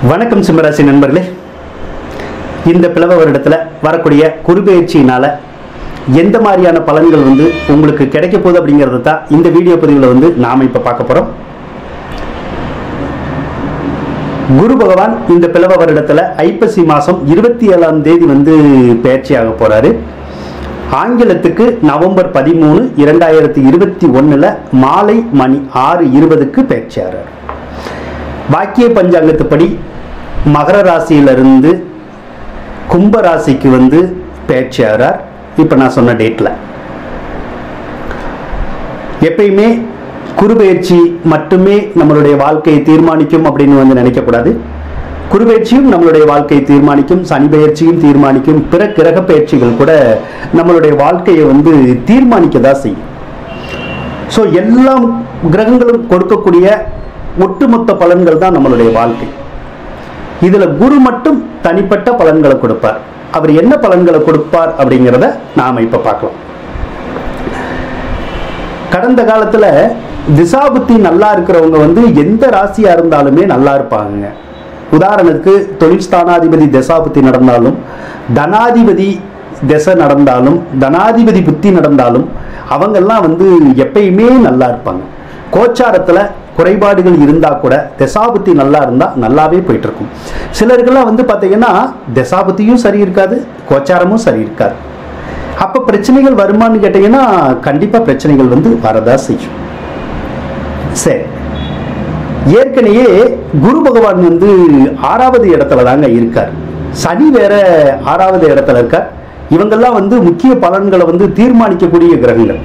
வணக்கம் சிம்மராசி நண்பர்களே இந்த பிளவ வருடத்தில் வரக்கூடிய குருபெயர்ச்சியினால எந்த மாதிரியான பலன்கள் வந்து உங்களுக்கு கிடைக்க போகுது அப்படிங்கிறது தான் இந்த வீடியோ பதிவில் வந்து நாம் இப்போ பார்க்க போகிறோம் குரு பகவான் இந்த பிளவ வருடத்தில் ஐப்பசி மாதம் இருபத்தி ஏழாம் தேதி வந்து பயிற்சியாக போகிறாரு ஆங்கிலத்துக்கு நவம்பர் பதிமூணு இரண்டாயிரத்தி இருபத்தி ஒன்றில் மாலை மணி ஆறு இருபதுக்கு பயிற்சியாகிறார் வாக்கிய பஞ்சாங்கத்துப்படி மகர ராசியிலிருந்து கும்ப ராசிக்கு வந்து பயிற்சியாகிறார் இப்போ நான் சொன்ன டேட்டில் எப்பயுமே குருபெயர்ச்சி மட்டுமே நம்மளுடைய வாழ்க்கையை தீர்மானிக்கும் அப்படின்னு வந்து நினைக்கக்கூடாது குருபெயர்ச்சியும் நம்மளுடைய வாழ்க்கையை தீர்மானிக்கும் சனி பெயர்ச்சியும் தீர்மானிக்கும் பிற கிரக பயிற்சிகள் கூட நம்மளுடைய வாழ்க்கையை வந்து தீர்மானிக்க தான் செய்யும் ஸோ எல்லா கிரகங்களும் கொடுக்கக்கூடிய ஒட்டுமொத்த பலன்கள் தான் நம்மளுடைய வாழ்க்கை இதுல குரு மட்டும் தனிப்பட்ட பலன்களை கொடுப்பார் அவர் என்ன பலன்களை கொடுப்பார் அப்படிங்கிறத நாம இப்ப பார்க்கலாம் கடந்த காலத்துல திசாபுத்தி நல்லா இருக்கிறவங்க வந்து எந்த ராசியா இருந்தாலுமே நல்லா இருப்பாங்க உதாரணத்துக்கு தொழில் ஸ்தானாதிபதி தசாபுத்தி நடந்தாலும் தனாதிபதி திசை நடந்தாலும் தனாதிபதி புத்தி நடந்தாலும் அவங்கெல்லாம் வந்து எப்பயுமே நல்லா இருப்பாங்க கோச்சாரத்துல குறைபாடுகள் இருந்தா கூட தசாபுத்தி நல்லா இருந்தா நல்லாவே போயிட்டு இருக்கும் சிலருக்கெல்லாம் வந்து பாத்தீங்கன்னா தசாபுத்தியும் சரி இருக்காது கோச்சாரமும் சரி இருக்காது அப்ப பிரச்சனைகள் வருமான்னு கேட்டீங்கன்னா கண்டிப்பா பிரச்சனைகள் வந்து வரதா செய்யும் சரி ஏற்கனவே குரு பகவான் வந்து ஆறாவது இடத்துல தாங்க இருக்கார் சனி வேற ஆறாவது இடத்துல இருக்கார் இவங்கெல்லாம் வந்து முக்கிய பலன்களை வந்து தீர்மானிக்கக்கூடிய கிரகங்கள்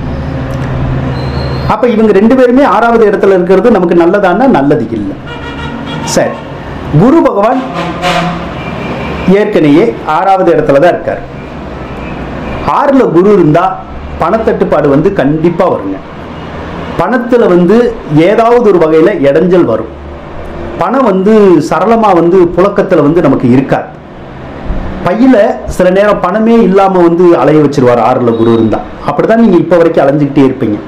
அப்ப இவங்க ரெண்டு பேருமே ஆறாவது இடத்துல இருக்கிறது நமக்கு நல்லதானா நல்லது இல்லை சரி குரு பகவான் ஏற்கனவே ஆறாவது இடத்துல தான் இருக்கார் ஆறுல குரு இருந்தா பணத்தட்டுப்பாடு வந்து கண்டிப்பா வருங்க பணத்துல வந்து ஏதாவது ஒரு வகையில இடைஞ்சல் வரும் பணம் வந்து சரளமா வந்து புழக்கத்துல வந்து நமக்கு இருக்காது பையில சில நேரம் பணமே இல்லாம வந்து அலைய வச்சிருவார் ஆறுல குரு இருந்தா அப்படிதான் நீங்க இப்ப வரைக்கும் அலைஞ்சுக்கிட்டே இருப்பீங்க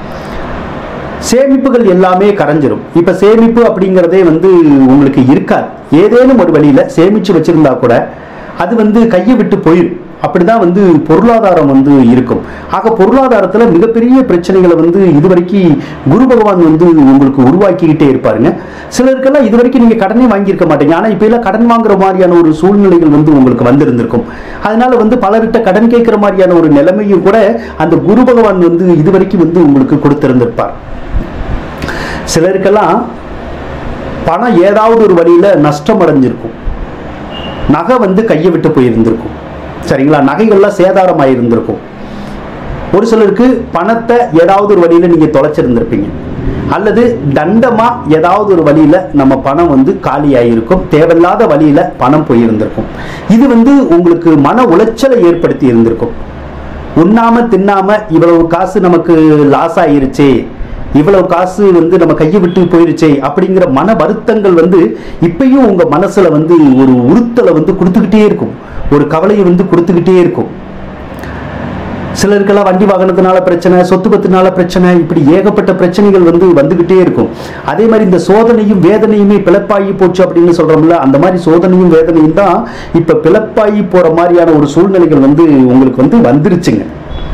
சேமிப்புகள் எல்லாமே கரைஞ்சிரும் இப்ப சேமிப்பு அப்படிங்கிறதே வந்து உங்களுக்கு இருக்காது ஏதேனும் ஒரு வழியில சேமிச்சு வச்சிருந்தா கூட அது வந்து கையை விட்டு போயிடும் அப்படிதான் வந்து பொருளாதாரம் வந்து இருக்கும் ஆக பொருளாதாரத்துல மிகப்பெரிய பிரச்சனைகளை வந்து இதுவரைக்கும் குரு பகவான் வந்து உங்களுக்கு உருவாக்கிக்கிட்டே இருப்பாருங்க சிலருக்கெல்லாம் இதுவரைக்கும் நீங்க கடனே வாங்கியிருக்க மாட்டீங்க ஆனா இப்ப எல்லாம் கடன் வாங்குற மாதிரியான ஒரு சூழ்நிலைகள் வந்து உங்களுக்கு வந்திருந்திருக்கும் அதனால வந்து பலர்கிட்ட கடன் கேட்கிற மாதிரியான ஒரு நிலைமையும் கூட அந்த குரு பகவான் வந்து இதுவரைக்கும் வந்து உங்களுக்கு கொடுத்திருந்திருப்பார் சிலருக்கெல்லாம் பணம் ஏதாவது ஒரு வழியில நஷ்டம் அடைஞ்சிருக்கும் நகை வந்து கையை விட்டு போயிருந்திருக்கும் சரிங்களா நகைகள்லாம் சேதாரம் இருந்திருக்கும் ஒரு சிலருக்கு பணத்தை ஏதாவது ஒரு வழியில நீங்க தொலைச்சிருந்திருப்பீங்க அல்லது தண்டமா ஏதாவது ஒரு வழியில நம்ம பணம் வந்து காலியாயிருக்கும் தேவையில்லாத வழியில பணம் போயிருந்திருக்கும் இது வந்து உங்களுக்கு மன உளைச்சலை ஏற்படுத்தி இருந்திருக்கும் உண்ணாம தின்னாம இவ்வளவு காசு நமக்கு லாஸ் ஆயிருச்சே இவ்வளவு காசு வந்து நம்ம கையை விட்டு போயிருச்சே அப்படிங்கிற மன வருத்தங்கள் வந்து இப்பயும் உங்க மனசுல வந்து ஒரு உறுத்தலை வந்து கொடுத்துக்கிட்டே இருக்கும் ஒரு கவலையை வந்து கொடுத்துக்கிட்டே இருக்கும் சிலருக்கெல்லாம் வண்டி வாகனத்தினால பிரச்சனை சொத்து பத்தினால பிரச்சனை இப்படி ஏகப்பட்ட பிரச்சனைகள் வந்து வந்துகிட்டே இருக்கும் அதே மாதிரி இந்த சோதனையும் வேதனையுமே பிளப்பாகி போச்சு அப்படின்னு சொல்றோம்ல அந்த மாதிரி சோதனையும் வேதனையும் தான் இப்ப பிளப்பாகி போற மாதிரியான ஒரு சூழ்நிலைகள் வந்து உங்களுக்கு வந்து வந்துருச்சுங்க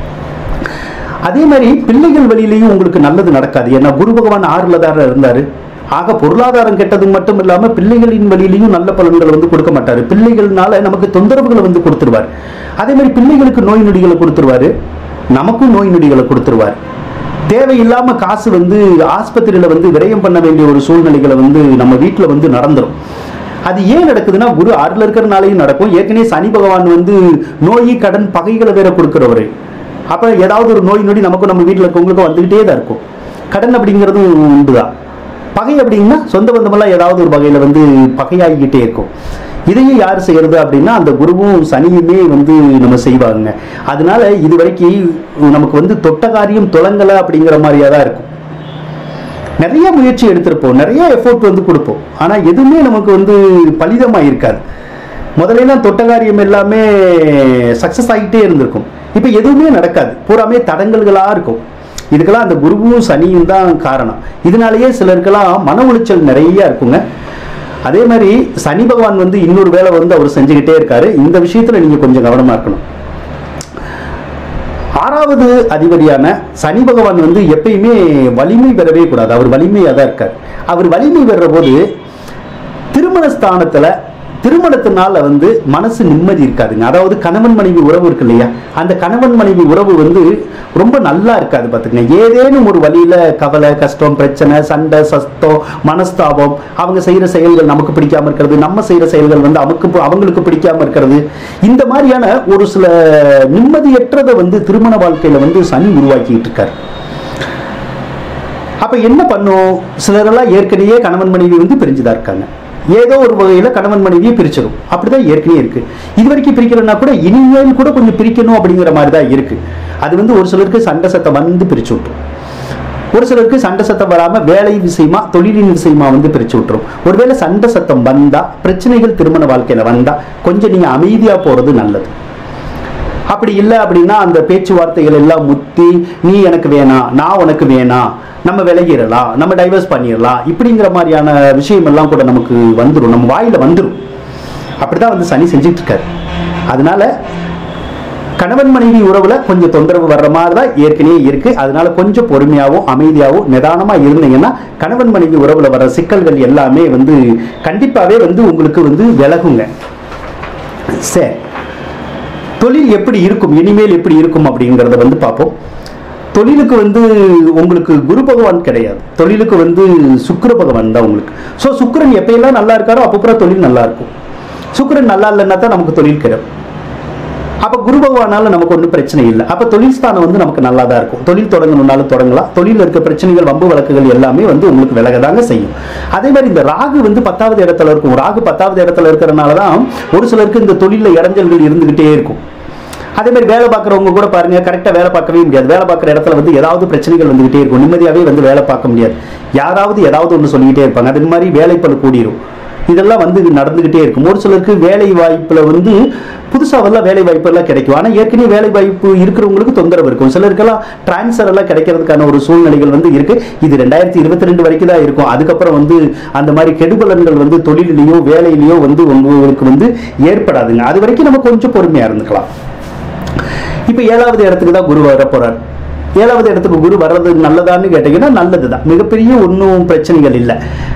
அதே மாதிரி பிள்ளைகள் வழியிலையும் உங்களுக்கு நல்லது நடக்காது ஏன்னா குரு பகவான் ஆறுல தான் இருந்தாரு ஆக பொருளாதாரம் கெட்டது மட்டும் இல்லாம பிள்ளைகளின் வழியிலையும் நல்ல பலன்களை வந்து கொடுக்க மாட்டாரு பிள்ளைகள்னால நமக்கு தொந்தரவுகளை வந்து கொடுத்துருவார் அதே மாதிரி பிள்ளைகளுக்கு நோய் நொடிகளை கொடுத்துருவாரு நமக்கும் நோய் நொடிகளை கொடுத்துருவார் தேவையில்லாம காசு வந்து ஆஸ்பத்திரியில வந்து விரயம் பண்ண வேண்டிய ஒரு சூழ்நிலைகளை வந்து நம்ம வீட்டுல வந்து நடந்துரும் அது ஏன் நடக்குதுன்னா குரு ஆறுல இருக்கிறனாலையும் நடக்கும் ஏற்கனவே சனி பகவான் வந்து நோய் கடன் பகைகளை வேற கொடுக்கிறவரு அப்ப ஏதாவது ஒரு நோய் நொடி நமக்கும் நம்ம வீட்டில் இருக்கவங்களுக்கும் வந்துகிட்டே தான் இருக்கும் கடன் அப்படிங்கிறதும் உண்டுதான் பகை அப்படின்னா சொந்த பந்தமெல்லாம் ஏதாவது ஒரு வகையில வந்து பகையாகிக்கிட்டே இருக்கும் இதையும் யார் செய்யறது அப்படின்னா அந்த குருவும் சனியுமே வந்து நம்ம செய்வாங்க அதனால இது வரைக்கும் நமக்கு வந்து தொட்ட காரியம் தொடங்கலை அப்படிங்கிற மாதிரியா தான் இருக்கும் நிறைய முயற்சி எடுத்திருப்போம் நிறைய எஃபோர்ட் வந்து கொடுப்போம் ஆனா எதுவுமே நமக்கு வந்து பலிதமா இருக்காது முதல்ல தொட்ட காரியம் எல்லாமே சக்சஸ் ஆகிட்டே இருந்திருக்கும் இப்போ எதுவுமே நடக்காது பூராமே தடங்கல்களா இருக்கும் இதுக்கெல்லாம் அந்த குருவும் சனியும் தான் காரணம் இதனாலேயே சிலருக்கெல்லாம் மன உளைச்சல் நிறைய இருக்குங்க அதே மாதிரி சனி பகவான் வந்து இன்னொரு வேலை வந்து அவர் செஞ்சுக்கிட்டே இருக்காரு இந்த விஷயத்துல நீங்க கொஞ்சம் கவனமா இருக்கணும் ஆறாவது அதிபதியான சனி பகவான் வந்து எப்பயுமே வலிமை பெறவே கூடாது அவர் வலிமையாக தான் இருக்கார் அவர் வலிமை பெறுற போது திருமண ஸ்தானத்துல திருமணத்தினால வந்து மனசு நிம்மதி இருக்காதுங்க அதாவது கணவன் மனைவி உறவு இருக்கு இல்லையா அந்த கணவன் மனைவி உறவு வந்து ரொம்ப நல்லா இருக்காது பார்த்துங்க ஏதேனும் ஒரு வழியில கவலை கஷ்டம் பிரச்சனை சண்டை சஸ்தம் மனஸ்தாபம் அவங்க செய்யற செயல்கள் நமக்கு பிடிக்காம இருக்கிறது நம்ம செய்யற செயல்கள் வந்து அவங்களுக்கு அவங்களுக்கு பிடிக்காம இருக்கிறது இந்த மாதிரியான ஒரு சில நிம்மதியற்றதை வந்து திருமண வாழ்க்கையில வந்து சனி உருவாக்கிட்டு இருக்காரு அப்ப என்ன பண்ணும் சிலரெல்லாம் ஏற்கனவே கணவன் மனைவி வந்து பிரிஞ்சுதான் இருக்காங்க ஏதோ ஒரு வகையில கணவன் மனைவியை பிரிச்சிடும் அப்படிதான் ஏற்கனவே இருக்கு இது வரைக்கும் பிரிக்கலன்னா கூட இனிமேல் கூட கொஞ்சம் பிரிக்கணும் அப்படிங்கிற மாதிரி தான் இருக்கு அது வந்து ஒரு சிலருக்கு சண்டை சத்தம் வந்து பிரிச்சு விட்டுரும் ஒரு சிலருக்கு சண்டை சத்தம் வராம வேலை விஷயமா தொழிலின் விஷயமா வந்து பிரிச்சு விட்டுரும் ஒருவேளை சண்டை சத்தம் வந்தா பிரச்சனைகள் திருமண வாழ்க்கையில வந்தா கொஞ்சம் நீங்க அமைதியா போறது நல்லது அப்படி இல்லை அப்படின்னா அந்த பேச்சுவார்த்தைகள் எல்லாம் முத்தி நீ எனக்கு வேணாம் நான் உனக்கு வேணாம் நம்ம விலகிடலாம் நம்ம டைவர்ஸ் பண்ணிடலாம் இப்படிங்கிற மாதிரியான விஷயம் எல்லாம் கூட நமக்கு வந்துடும் நம்ம வாயில வந்துடும் அப்படிதான் வந்து சனி செஞ்சுட்டு இருக்காரு அதனால கணவன் மனைவி உறவுல கொஞ்சம் தொந்தரவு வர்ற மாதிரி தான் ஏற்கனவே இருக்கு அதனால கொஞ்சம் பொறுமையாகவும் அமைதியாகவும் நிதானமா இருந்தீங்கன்னா கணவன் மனைவி உறவுல வர சிக்கல்கள் எல்லாமே வந்து கண்டிப்பாவே வந்து உங்களுக்கு வந்து விலகுங்க சரி தொழில் எப்படி இருக்கும் இனிமேல் எப்படி இருக்கும் அப்படிங்கிறத வந்து பார்ப்போம் தொழிலுக்கு வந்து உங்களுக்கு குரு பகவான் கிடையாது தொழிலுக்கு வந்து சுக்கிர பகவான் தான் உங்களுக்கு ஸோ சுக்கிரன் எப்பயெல்லாம் நல்லா இருக்காரோ அப்போ பூரா தொழில் நல்லா இருக்கும் சுக்கிரன் நல்லா இல்லைன்னா தான் நமக்கு தொழில் கிடைக்கும் அப்போ குரு பகவானால நமக்கு ஒன்றும் பிரச்சனை இல்லை அப்போ தொழில் ஸ்தானம் வந்து நமக்கு நல்லா தான் இருக்கும் தொழில் தொடங்கணும்னாலும் தொடங்கலாம் தொழிலில் இருக்க பிரச்சனைகள் வம்பு வழக்குகள் எல்லாமே வந்து உங்களுக்கு விலகதாங்க செய்யும் அதே மாதிரி இந்த ராகு வந்து பத்தாவது இடத்துல இருக்கும் ராகு பத்தாவது இடத்துல இருக்கிறனால தான் ஒரு சிலருக்கு இந்த தொழிலில் இடைஞ்சல்கள் இருந்துகிட்டே இருக்கும் அதே மாதிரி வேலை பார்க்குறவங்க கூட பாருங்க கரெக்டாக வேலை பார்க்கவே முடியாது வேலை பார்க்குற இடத்துல வந்து ஏதாவது பிரச்சனைகள் வந்துகிட்டே இருக்கும் நிம்மதியாகவே வந்து வேலை பார்க்க முடியாது யாராவது ஏதாவது ஒன்று சொல்லிக்கிட்டே இருப்பாங்க அதே மாதிரி வேலைப்பளு கூடிரும் இதெல்லாம் வந்து இது நடந்துகிட்டே இருக்கும் ஒரு சிலருக்கு வேலை வாய்ப்புல வந்து புதுசாக வரலாம் வேலை வாய்ப்பு எல்லாம் கிடைக்கும் ஆனால் ஏற்கனவே வேலை வாய்ப்பு இருக்கிறவங்களுக்கு தொந்தரவு இருக்கும் சிலருக்கெல்லாம் டிரான்ஸ்ஃபர் எல்லாம் கிடைக்கிறதுக்கான ஒரு சூழ்நிலைகள் வந்து இருக்கு இது ரெண்டாயிரத்தி இருபத்தி ரெண்டு வரைக்கும் தான் இருக்கும் அதுக்கப்புறம் வந்து அந்த மாதிரி கெடுபலன்கள் வந்து தொழிலிலேயோ வேலையிலேயோ வந்து உங்களுக்கு வந்து ஏற்படாதுங்க அது வரைக்கும் நம்ம கொஞ்சம் பொறுமையா இருந்துக்கலாம் இப்போ ஏழாவது இடத்துக்கு தான் குரு வர போறார் ஏழாவது இடத்துக்கு குரு வர்றது நல்லதான்னு கேட்டீங்கன்னா நல்லதுதான் மிகப்பெரிய ஒன்றும் பிரச்சனைகள் இல்லை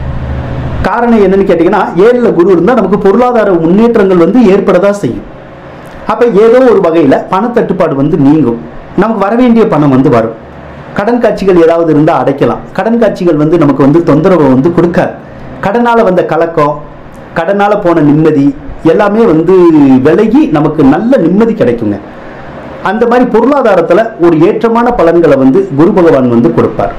காரணம் என்னன்னு கேட்டீங்கன்னா ஏழுல குரு இருந்தால் நமக்கு பொருளாதார முன்னேற்றங்கள் வந்து ஏற்படதான் செய்யும் அப்போ ஏதோ ஒரு வகையில் பணத்தட்டுப்பாடு வந்து நீங்கும் நமக்கு வர வேண்டிய பணம் வந்து வரும் கடன் காட்சிகள் ஏதாவது இருந்தால் அடைக்கலாம் கடன் காட்சிகள் வந்து நமக்கு வந்து தொந்தரவை வந்து கொடுக்காது கடனால் வந்த கலக்கம் கடனால் போன நிம்மதி எல்லாமே வந்து விலகி நமக்கு நல்ல நிம்மதி கிடைக்குங்க அந்த மாதிரி பொருளாதாரத்தில் ஒரு ஏற்றமான பலன்களை வந்து குரு பகவான் வந்து கொடுப்பார்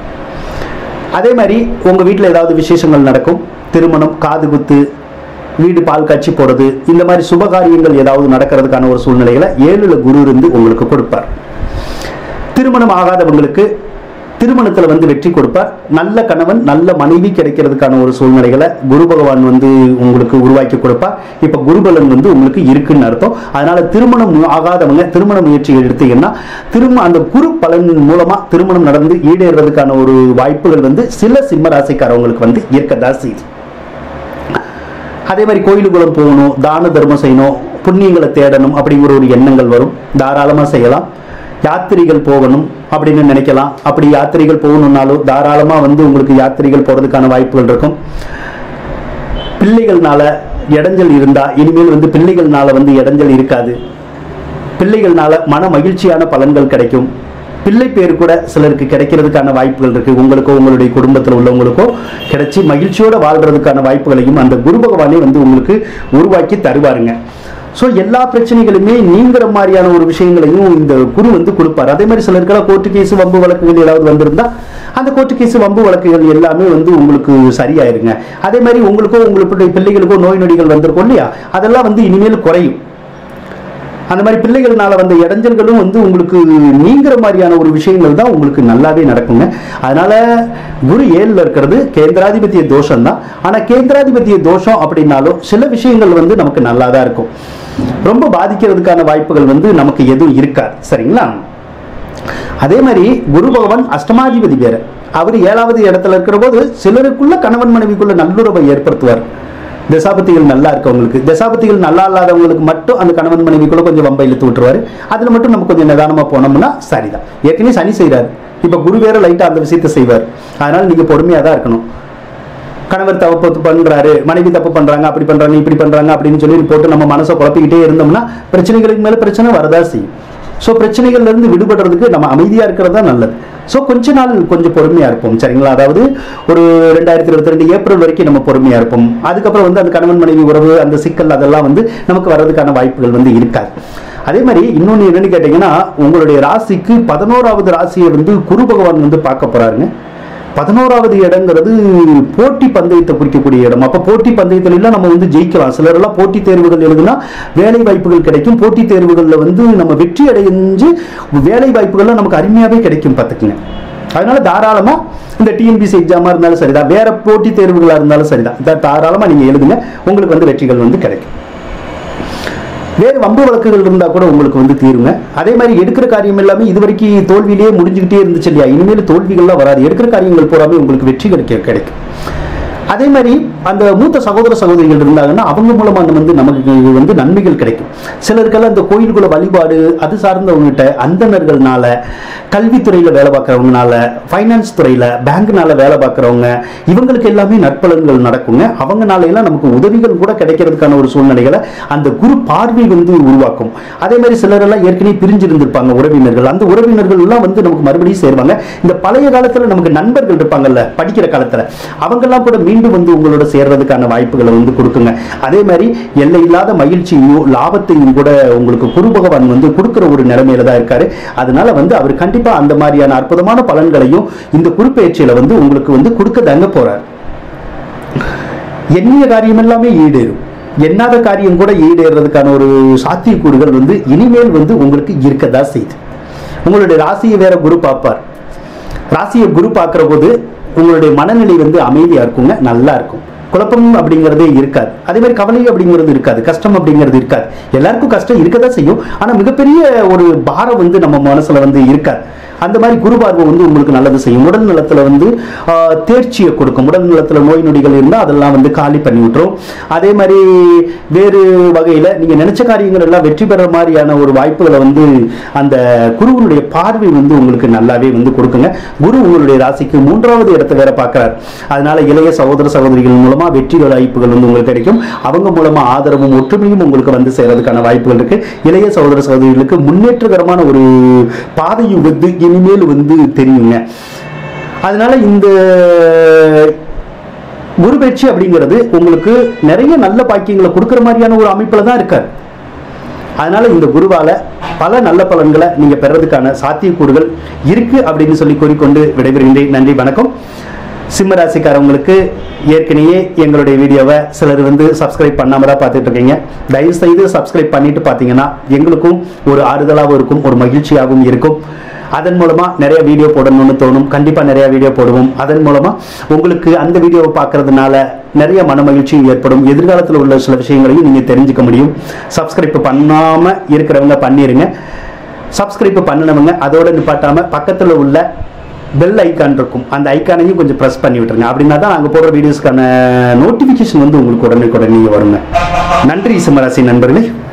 அதே மாதிரி உங்கள் வீட்டில் ஏதாவது விசேஷங்கள் நடக்கும் திருமணம் காது குத்து வீடு பால் காட்சி போகிறது இந்த மாதிரி சுபகாரியங்கள் ஏதாவது நடக்கிறதுக்கான ஒரு சூழ்நிலைகளை ஏழுல குரு இருந்து உங்களுக்கு கொடுப்பார் திருமணம் ஆகாதவங்களுக்கு திருமணத்தில் வந்து வெற்றி கொடுப்பார் நல்ல கணவன் நல்ல மனைவி கிடைக்கிறதுக்கான ஒரு சூழ்நிலைகளை குரு பகவான் வந்து உங்களுக்கு உருவாக்கி கொடுப்பார் இப்போ குருபலன் வந்து உங்களுக்கு இருக்குன்னு அர்த்தம் அதனால திருமணம் ஆகாதவங்க திருமண முயற்சி எடுத்தீங்கன்னா திரும்ப அந்த குரு பலன் மூலமா திருமணம் நடந்து ஈடேறதுக்கான ஒரு வாய்ப்புகள் வந்து சில சிம்ம ராசிக்காரவங்களுக்கு வந்து இருக்கதான் செய்யுது அதே மாதிரி கோயிலுக்குள்ள போகணும் தான தர்மம் செய்யணும் புண்ணியங்களை தேடணும் அப்படிங்கிற ஒரு எண்ணங்கள் வரும் தாராளமாக செய்யலாம் யாத்திரைகள் போகணும் அப்படின்னு நினைக்கலாம் அப்படி யாத்திரைகள் போகணுன்னாலும் தாராளமாக வந்து உங்களுக்கு யாத்திரைகள் போகிறதுக்கான வாய்ப்புகள் இருக்கும் பிள்ளைகள்னால இடைஞ்சல் இருந்தா இனிமேல் வந்து பிள்ளைகள்னால வந்து இடைஞ்சல் இருக்காது பிள்ளைகள்னால மன மகிழ்ச்சியான பலன்கள் கிடைக்கும் பிள்ளை பேர் கூட சிலருக்கு கிடைக்கிறதுக்கான வாய்ப்புகள் இருக்கு உங்களுக்கோ உங்களுடைய குடும்பத்தில் உள்ளவங்களுக்கோ கிடைச்சி மகிழ்ச்சியோட வாழ்றதுக்கான வாய்ப்புகளையும் அந்த குரு பகவானே வந்து உங்களுக்கு உருவாக்கி தருவாருங்க ஸோ எல்லா பிரச்சனைகளுமே நீங்கிற மாதிரியான ஒரு விஷயங்களையும் இந்த குரு வந்து கொடுப்பாரு அதே மாதிரி சிலருக்கெல்லாம் கோர்ட்டு கேஸ் வம்பு வழக்குகள் ஏதாவது வந்திருந்தா அந்த கோர்ட்டு கேஸ் வம்பு வழக்குகள் எல்லாமே வந்து உங்களுக்கு சரியாயிருங்க அதே மாதிரி உங்களுக்கோ உங்களுடைய பிள்ளைகளுக்கோ நோய் நொடிகள் வந்திருக்கும் இல்லையா அதெல்லாம் வந்து இனிமேல் குறையும் அந்த மாதிரி பிள்ளைகள்னால வந்த இடைஞ்சல்களும் வந்து உங்களுக்கு நீங்கிற மாதிரியான ஒரு விஷயங்கள் தான் உங்களுக்கு நல்லாவே நடக்குங்க அதனால குரு ஏழுல இருக்கிறது கேந்திராதிபத்திய தோஷம் தான் ஆனா கேந்திராதிபத்திய தோஷம் அப்படின்னாலும் சில விஷயங்கள் வந்து நமக்கு நல்லா தான் இருக்கும் ரொம்ப பாதிக்கிறதுக்கான வாய்ப்புகள் வந்து நமக்கு எதுவும் இருக்காது சரிங்களா அதே மாதிரி குரு பகவான் அஷ்டமாதிபதி வேற அவர் ஏழாவது இடத்துல இருக்கிற போது சிலருக்குள்ள கணவன் மனைவிக்குள்ள நல்லுறவை ஏற்படுத்துவார் தசாபத்திகள் நல்லா இருக்கவங்களுக்கு தசாபத்திகள் நல்லா இல்லாதவங்களுக்கு மட்டும் அந்த கணவன் மனைவிக்குள்ள கொஞ்சம் வம்பை இழுத்து விட்டுருவாரு அதுல மட்டும் நம்ம கொஞ்சம் நிதானமா போனோம்னா சரிதான் ஏற்கனவே சனி செய்றாரு இப்ப குரு வேற லைட்டா அந்த விஷயத்தை செய்வார் அதனால நீங்க பொறுமையா தான் இருக்கணும் கணவர் தப்பு பண்றாரு மனைவி தப்பு பண்றாங்க அப்படி பண்றாங்க இப்படி பண்றாங்க அப்படின்னு சொல்லி போட்டு நம்ம மனசை குழப்பிக்கிட்டே இருந்தோம்னா பிரச்சனைகளுக்கு மேல பிரச்சனை வரதா செய்யும் ஸோ பிரச்சனைகள்ல இருந்து விடுபடுறதுக்கு நம்ம அமைதியா இருக்கிறது தான் நல்லது ஸோ கொஞ்ச நாள் கொஞ்சம் பொறுமையா இருப்போம் சரிங்களா அதாவது ஒரு ரெண்டாயிரத்தி இருபத்தி ரெண்டு ஏப்ரல் வரைக்கும் நம்ம பொறுமையா இருப்போம் அதுக்கப்புறம் வந்து அந்த கணவன் மனைவி உறவு அந்த சிக்கல் அதெல்லாம் வந்து நமக்கு வர்றதுக்கான வாய்ப்புகள் வந்து இருக்காது அதே மாதிரி இன்னொன்று என்னன்னு கேட்டிங்கன்னா உங்களுடைய ராசிக்கு பதினோராவது ராசியை வந்து குரு பகவான் வந்து பார்க்க போறாருங்க பதினோராவது இடங்கிறது போட்டி பந்தயத்தை குறிக்கக்கூடிய இடம் அப்ப போட்டி பந்தயத்துல எல்லாம் நம்ம வந்து ஜெயிக்கலாம் சிலர் எல்லாம் போட்டி தேர்வுகள் எழுதுனா வேலை வாய்ப்புகள் கிடைக்கும் போட்டி தேர்வுகள்ல வந்து நம்ம வெற்றி அடைஞ்சு வேலை வாய்ப்புகள்லாம் நமக்கு அருமையாவே கிடைக்கும் பார்த்துக்குங்க அதனால தாராளமா இந்த டிஎன்பிசி எக்ஸாமா இருந்தாலும் சரிதான் வேற போட்டி தேர்வுகளா இருந்தாலும் சரிதான் இத தாராளமா நீங்க எழுதுங்க உங்களுக்கு வந்து வெற்றிகள் வந்து கிடைக்கும் வேறு வம்பு வழக்குகள் இருந்தால் கூட உங்களுக்கு வந்து தீருங்க அதே மாதிரி எடுக்கிற காரியம் எல்லாமே இது வரைக்கும் தோல்வியிலேயே முடிஞ்சுக்கிட்டே இருந்துச்சு இல்லையா இனிமேல் தோல்விகள்லாம் வராது எடுக்கிற காரியங்கள் பூராமே உங்களுக்கு வெற்றி கிடைக்க கிடைக்கும் அதே மாதிரி அந்த மூத்த சகோதர சகோதரிகள் இருந்தாங்கன்னா அவங்க மூலமா அந்த வந்து நமக்கு வந்து நன்மைகள் கிடைக்கும் சிலருக்கெல்லாம் இந்த கோயிலுக்குள்ள வழிபாடு அது சார்ந்தவங்ககிட்ட அந்தணர்கள்னால கல்வித்துறையில வேலை பார்க்குறவங்கனால ஃபைனான்ஸ் துறையில பேங்க்னால வேலை பார்க்குறவங்க இவங்களுக்கு எல்லாமே நற்பலன்கள் நடக்குங்க அவங்கனால எல்லாம் நமக்கு உதவிகள் கூட கிடைக்கிறதுக்கான ஒரு சூழ்நிலைகளை அந்த குரு பார்வை வந்து உருவாக்கும் அதே மாதிரி சிலர் எல்லாம் ஏற்கனவே பிரிஞ்சிருந்திருப்பாங்க உறவினர்கள் அந்த உறவினர்கள் எல்லாம் வந்து நமக்கு மறுபடியும் சேருவாங்க இந்த பழைய காலத்துல நமக்கு நண்பர்கள் இருப்பாங்கல்ல படிக்கிற காலத்துல அவங்கெல்லாம் கூட மீண்டும் வந்து உங்களோட சேர்றதுக்கான வாய்ப்புகளை வந்து கொடுக்குங்க அதே மாதிரி எல்லை இல்லாத மகிழ்ச்சியும் லாபத்தையும் கூட உங்களுக்கு குரு பகவான் வந்து கொடுக்கிற ஒரு நிலைமையில தான் இருக்காரு அதனால வந்து அவர் கண்டிப்பா அந்த மாதிரியான அற்புதமான பலன்களையும் இந்த குறுப்பெயர்ச்சியில வந்து உங்களுக்கு வந்து கொடுக்க தாங்க போறார் எண்ணிய காரியம் எல்லாமே ஈடேறும் எண்ணாத காரியம் கூட ஈடேறதுக்கான ஒரு சாத்தியக்கூறுகள் வந்து இனிமேல் வந்து உங்களுக்கு இருக்கதா செய்யுது உங்களுடைய ராசியை வேற குரு பார்ப்பார் ராசியை குரு பார்க்குற போது உங்களுடைய மனநிலை வந்து அமைதியா இருக்குங்க நல்லா இருக்கும் குழப்பம் அப்படிங்கிறதே இருக்காது அதே மாதிரி கவலை அப்படிங்கிறது இருக்காது கஷ்டம் அப்படிங்கிறது இருக்காது எல்லாருக்கும் கஷ்டம் இருக்கதான் செய்யும் ஆனா மிகப்பெரிய ஒரு பாரம் வந்து நம்ம மனசுல வந்து இருக்காது அந்த மாதிரி குரு பார்வை வந்து உங்களுக்கு நல்லது செய்யும் உடல் நலத்துல வந்து ஆஹ், தேர்ச்சியை கொடுக்கும் உடல் நலத்துல நோய் நொடிகள் இருந்தால் அதெல்லாம் வந்து காலி பண்ணி விட்டுரும் அதே மாதிரி வேறு வகையில நீங்க நினைச்ச காரியங்கள் எல்லாம் வெற்றி பெற மாதிரியான ஒரு வாய்ப்புகளை வந்து அந்த குருவனுடைய பார்வை வந்து உங்களுக்கு நல்லாவே வந்து கொடுக்குங்க குரு உங்களுடைய ராசிக்கு மூன்றாவது இடத்தை வேற பார்க்கிறார் அதனால இளைய சகோதர சகோதரிகள் மூலமா வெற்றி வாய்ப்புகள் வந்து உங்களுக்கு கிடைக்கும் அவங்க மூலமா ஆதரவும் ஒற்றுமையும் உங்களுக்கு வந்து சேர்றதுக்கான வாய்ப்புகள் இருக்கு இளைய சகோதர சகோதரிகளுக்கு முன்னேற்றகரமான ஒரு பாதையும் வந்து இனிமேல் வந்து தெரியுங்க அதனால இந்த குரு பயிற்சி அப்படிங்கிறது உங்களுக்கு நிறைய நல்ல பாக்கியங்களை கொடுக்குற மாதிரியான ஒரு அமைப்புல தான் இருக்காரு அதனால இந்த குருவால பல நல்ல பலன்களை நீங்க பெறதுக்கான சாத்தியக்கூறுகள் இருக்கு அப்படின்னு சொல்லி கூறிக்கொண்டு விடைபெறுகின்றேன் நன்றி வணக்கம் சிம்ம ராசிக்காரவங்களுக்கு ஏற்கனவே எங்களுடைய வீடியோவை சிலர் வந்து சப்ஸ்கிரைப் பண்ணாம தான் பார்த்துட்டு இருக்கீங்க தயவு செய்து சப்ஸ்கிரைப் பண்ணிட்டு பார்த்தீங்கன்னா எங்களுக்கும் ஒரு ஆறுதலாகவும் இருக்கும் ஒரு மகிழ்ச்சியாகவும் இருக்கும் அதன் மூலமா நிறைய வீடியோ போடணும்னு தோணும் கண்டிப்பா நிறைய வீடியோ போடுவோம் அதன் மூலமா உங்களுக்கு அந்த வீடியோவை பார்க்கறதுனால நிறைய மன மகிழ்ச்சியும் ஏற்படும் எதிர்காலத்தில் உள்ள சில விஷயங்களையும் நீங்க தெரிஞ்சுக்க முடியும் சப்ஸ்கிரைப் பண்ணாம இருக்கிறவங்க பண்ணிருங்க சப்ஸ்கிரைப் பண்ணினவங்க அதோட நிப்பாட்டாம பக்கத்துல உள்ள பெல் ஐக்கான் இருக்கும் அந்த ஐக்கானையும் கொஞ்சம் ப்ரெஸ் பண்ணி விட்டுருங்க அப்படின்னா தான் நாங்கள் போடுற வீடியோஸ்க்கான நோட்டிஃபிகேஷன் வந்து உங்களுக்கு உடனே உடனே வருங்க நன்றி சிம்மராசி நண்பர்களே